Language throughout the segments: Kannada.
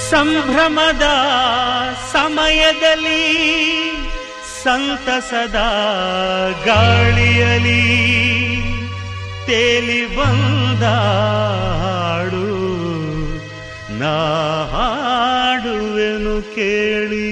ಸಂಭ್ರಮದ ಸಮಯದಲ್ಲಿ ಸಂತಸದ ಗಾಳಿಯಲಿ ತೇಲಿ ಬಂದ ಹಾಡು ನಾ ಹಾಡುವೆನು ಕೇಳಿ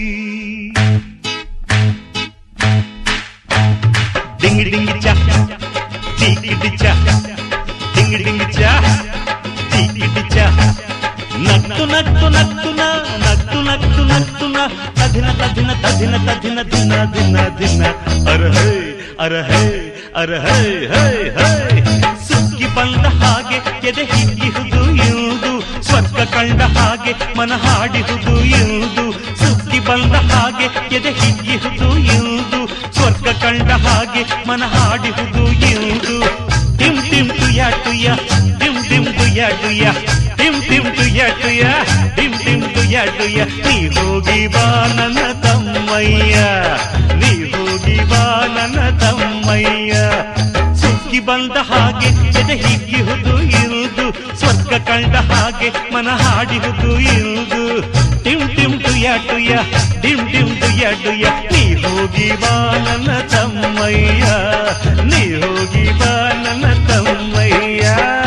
ಡಿಂಗಿ ಡಿಂಗಿ ಚ ಚೀಕಿಟಿ ಚ ಡಿಂಗಿ ಡಿಂಗಿ ಚ ಚೀಕಿಟಿ ಚ ನಕ್ತು ನಕ್ತು ನಕ್ತು ನ ನಕ್ತು ನಕ್ತು ನಕ್ತು ನ ತಧಿನ ತಧಿನ ತಧಿನ ತಧಿನ ದಿನ ದಿನ ದಿನ ಅರ ಹೇ ಅರ ಹೇ ಅರ ಹೇ ಹೇ ಹೇ ಸುಗ್ಗಿ ಬಂದ ಹಾಗೆ ಎದೆ ಹಿಗ್ಗಿಹುದು ಇರುವುದು ಸ್ವರ್ಗ ಕಂಡ ಹಾಗೆ ಮನ ಹಾಡಿಹುದು ಇರುವುದು ಸುಗ್ಗಿ ಬಂದ ಹಾಗೆ ಎದೆ ಹಿಗ್ಗಿಹುದು ಇರುವುದು ಸ್ವರ್ಗ ಕಂಡ ಹಾಗೆ ಮನ ಹಾಡಿಹುದು ಇರುವುದು ಟಿಮ್ ಟಿಮ್ ಟುಯ ಟುಯ ಟಿಮ್ ಟಿಮ್ ಟುಯ ಟುಯ ಟಿಮ್ ಟಿಮ್ ಟುಯ ಟುಯ ಟಿಮ್ ಟಿಮ್ ಟುಯ ಟುಯ ನೀ ಹೋಗಿ ಬಾ ನನ್ನ ತಮ್ಮಯ್ಯ ನೀ ಹೋಗಿ ಬಾ ನನ್ನ ತಮ್ಮಯ್ಯ ಸುಗ್ಗಿ ಬಂದ ಹಾಗೆ ಎದೆ ಹಿಗ್ಗಿಹುದು ಇರುವುದು ಸ್ವರ್ಗ ಕಂಡ ಹಾಗೆ ಮನ ಹಾಡಿಹುದು ಇರುವುದು ಟಿಮ್ ಟಿಮ್ ಟುಯ ಟುಯ ಟಿಮ್ ಟಿಮ್ ಟುಯ ಟುಯ ನೀ ಹೋಗಿ ಬಾ ನನ್ನ ತಮ್ಮಯ್ಯ ನೀ ಹೋಗಿ ಬಾ ನನ್ನ ತಮ್ಮಯ್ಯ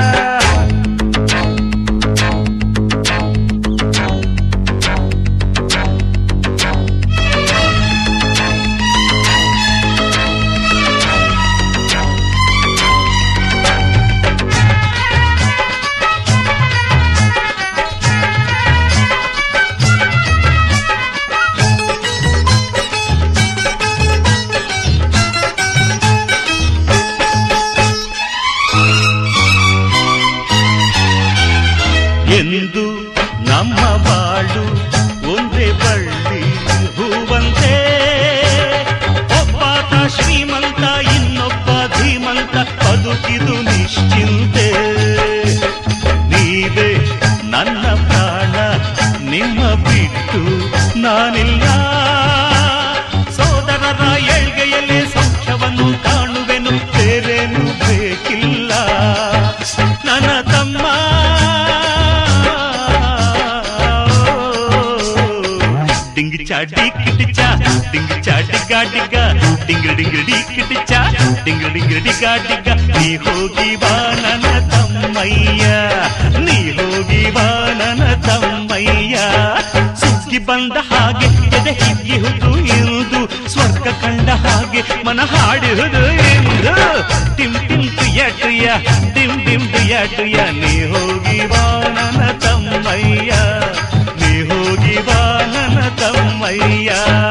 ಎಂದು ನಮ್ಮ ಬಾಳು ಒಂದೇ ಬಳ್ಳಿ ಹೂವಂತೆ ಒಬ್ಬಾತ ಶ್ರೀಮಂತ ಇನ್ನೊಬ್ಬ ಧೀಮಂತ ಬದುಕಿದು ನಿಶ್ಚಿಂತೆ ನೀವೇ ನನ್ನ ಪ್ರಾಣ ನಿಮ್ಮ ಬಿಟ್ಟು ನಾನಿಲ್ಲ ಸೋದರರ ಏಳ್ಗೆಯಲ್ಲೇ ಸೌಖ್ಯವನ್ನು ಕಾಣುವೆನು ಬೇರೇನು ಬೇಕಿಲ್ಲ ನನ್ನ ತಮ್ಮ ಡಿಂಗಿ ಚಾ ಡಿಕ್ಕಿಟಿ ಚಾ ಡಿಂಗಿ ಚಾ ಡಿಗ್ಗ ಡಿಗ್ಗ ಡಿಂಗಿ ಡಿಂಗಿ ಡಿಕ್ಕಿಟಿ ಚಾ ಡಿಂಗಿ ಡಿಂಗಿ ಡಿಗ್ಗ ಡಿಗ್ಗ ನೀ ಹೋಗಿ ಬಾ ನನ್ನ ತಮ್ಮಯ್ಯ ನೀ ಹೋಗಿ ಬಾ ನನ್ನ ತಮ್ಮಯ್ಯ ಸುಗ್ಗಿ ಬಂದ ಹಾಗೆ ಎದೆ ಹಿಗ್ಗಿಹುದು ಇರುವುದು ಸ್ವರ್ಗ ಕಂಡ ಹಾಗೆ ಮನ ಹಾಡಿಹುದು ಎಂದು ಟಿಮ್ ಟಿಮ್ ಟುಯ ಟುಯ ಟಿಮ್ ಟಿಮ್ ಟುಯ ಟುಯ ನೀ ಹೋಗಿ ಬಾ ನನ್ನ ತಮ್ಮಯ್ಯ ನೀ ಹೋಗಿ ಬಾ ನನ್ನ ತಮ್ಮಯ್ಯ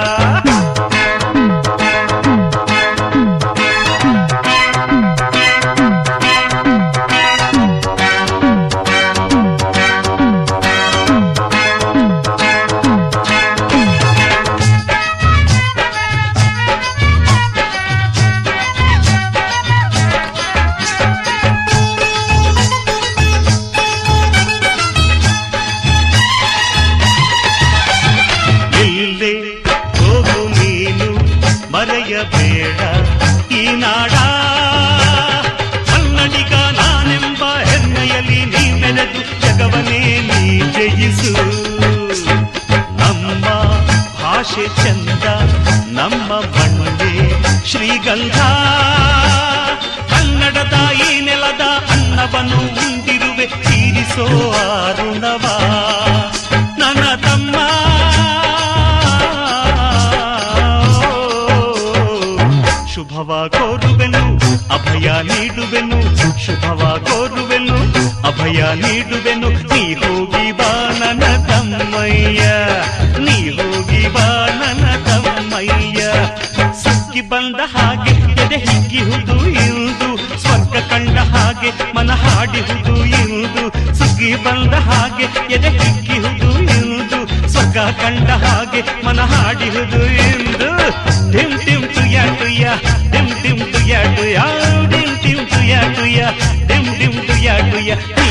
ಇಲ್ಲೇ ಹೋಗು ನೀನು ಮರೆಯಬೇಡ ಈ ನಾಡ ಕನ್ನಡಿಗ ನಾನೆಂಬ ಹೆಮ್ಮೆಯಲ್ಲಿ ನೀ ಮೆರೆದು ಜಗವನೇ ನೀ ಜಯಿಸು ನಮ್ಮ ಭಾಷೆ ಚಂದ ನಮ್ಮ ಮಣ್ಣೆ ಶ್ರೀಗಂಧ ಕನ್ನಡದ ಈ ನೆಲದ ಅನ್ನವನ್ನು ಉಂಡಿರುವೆ ತೀರಿಸೋ ಅರುಣವ ನನ್ನ ತಮ್ಮ ಶುಭವ ಕೋರುವೆನು ಅಭಯ ನೀಡುವೆನು ಶುಭವ ಕೋರುವೆನು ಅಭಯ ನೀಡುವೆನು ನೀ ಹೋಗಿ ಬಾ ನನ್ನ ತಮ್ಮಯ್ಯ ನೀ ಹೋಗಿ ಬಾ ನನ್ನ ತಮ್ಮಯ್ಯ ಸುಗ್ಗಿ ಬಂದ ಹಾಗೆ ಎದೆ ಹಿಗ್ಗಿಹುದು ಇರುವುದು ಸ್ವರ್ಗ ಕಂಡ ಹಾಗೆ ಮನ ಹಾಡಿಹುದು ಇರುವುದು ಸುಗ್ಗಿ ಬಂದ ಹಾಗೆ ಎದೆ ಹಿಗ್ಗಿಹುದು ಇರುವುದು ಸ್ವರ್ಗ ಕಂಡ ಹಾಗೆ ಮನ ಹಾಡಿಹುದು ಎಂದು ಟಿಮ್ ಟಿಮ್ ಟುಯ ಟುಯ ಟಿಮ್ ಟಿಮ್ ಟುಯ ಟುಯ ಟಿಮ್ ಟಿಮ್ ಟುಯ ಟುಯ ಟಿಮ್ ಟಿಮ್ ಟುಯ ಟುಯ ನೀ